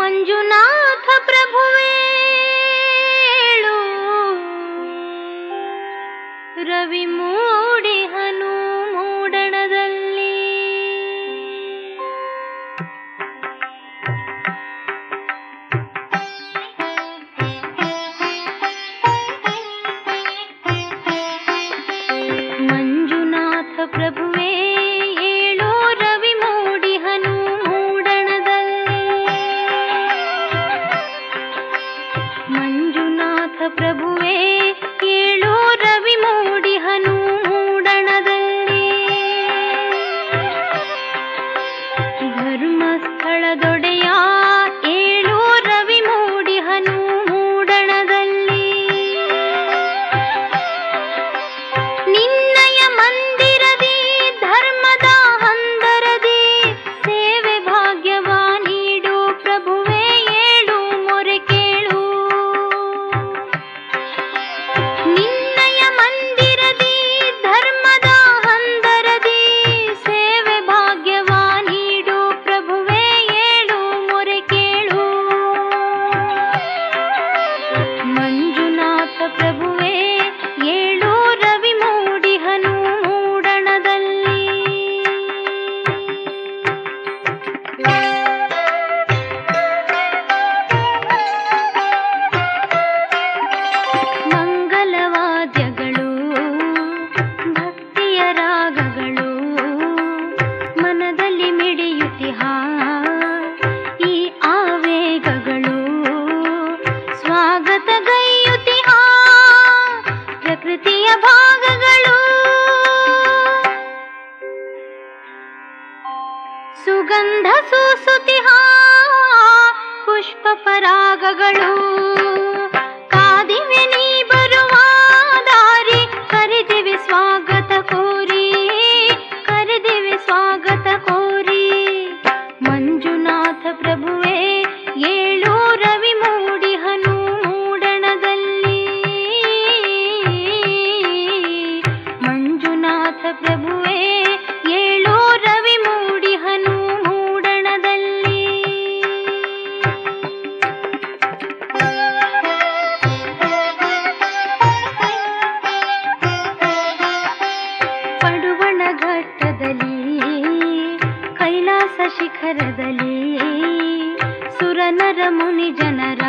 ಮಂಜುನಾಥ ಪ್ರಭುವೇಳು ರವಿ ಮೂಡಿಹನು ಮೂಡಣದಲ್ಲಿ ಮಂಜುನಾಥ ಪ್ರಭುವೇ ಏಳು ರವಿ ಮೂಡಿಹನು ಮೂಡಣದಲ್ಲಿ ಮಂಜುನಾಥ ಪ್ರಭುವೇ ಏಳು ರವಿ ಮೂಡಿಹನು ಮೂಡಣದಲ್ಲಿ ಧರ್ಮಸ್ಥಳದೊಡೆಯ ಏಳು ರವಿ ಮೂಡಿಹನು ಮೂಡಣದಲ್ಲಿ ನಿನ್ನಯ ಮಂದಿರದಿ ಧರ್ಮದ ಹಂದರದಿ ಸೇವೆ ಭಾಗ್ಯವ ನೀಡು ಪ್ರಭುವೇ ಏಳು ಮೊರೆ ಕೇಳು ನಿನ್ನಯ ಮಂದಿರದಿ ಧರ್ಮದ ಹಂದರದಿ ಸೇವೆ ಭಾಗ್ಯವ ನೀಡು ಪ್ರಭುವೇ ಏಳು ಮೊರೆ ಕೇಳು ಮಂಜುನಾಥ ಪ್ರಭುವೇ ಏಳು ರವಿ ಮೂಡಿಹನು ಮೂಡಣದಲ್ಲಿ ಮಂಗಲವಾದ್ಯಗಳು ಭಕ್ತಿಯ ರಾಗಗಳು ಮನದಲ್ಲಿ ಮಿಡಿಯುತ್ತಿಹ ಈ ಆವೇಗಗಳು ಸ್ವಾಗತ ಗೈಯುತ್ತಿಹ ಪ್ರಕೃತಿಯ ಭಾಗಗಳು ಸುಗಂಧ ಸೂಸುತಿಹ ಪುಷ್ಪ ಪರಾಗಗಳು ಕಾದಿವೆ ನೀ ಬರುವ ದಾರಿ ಕರೆದಿವೆ ಸ್ವಾಗತ ಕೋರಿ ಕರೆದಿವೆ ಸ್ವಾಗತ ಕೋರಿ ಮಂಜುನಾಥ ಪ್ರಭುವೇ ಏಳು ರವಿ ಮೂಡಿಹನು ಮೂಡಣದಲ್ಲಿ ಮಂಜುನಾಥ ಪ್ರಭುವೇ ಏಳು ರವಿ ಮೂಡಿಹನು ಮೂಡಣದಲ್ಲಿ ಪಡುವಣ ಘಟ್ಟದಲ್ಲಿ ಕೈಲಾಸ ಶಿಖರದಲ್ಲಿ ಸುರನರ ಮುನಿ ಜನರ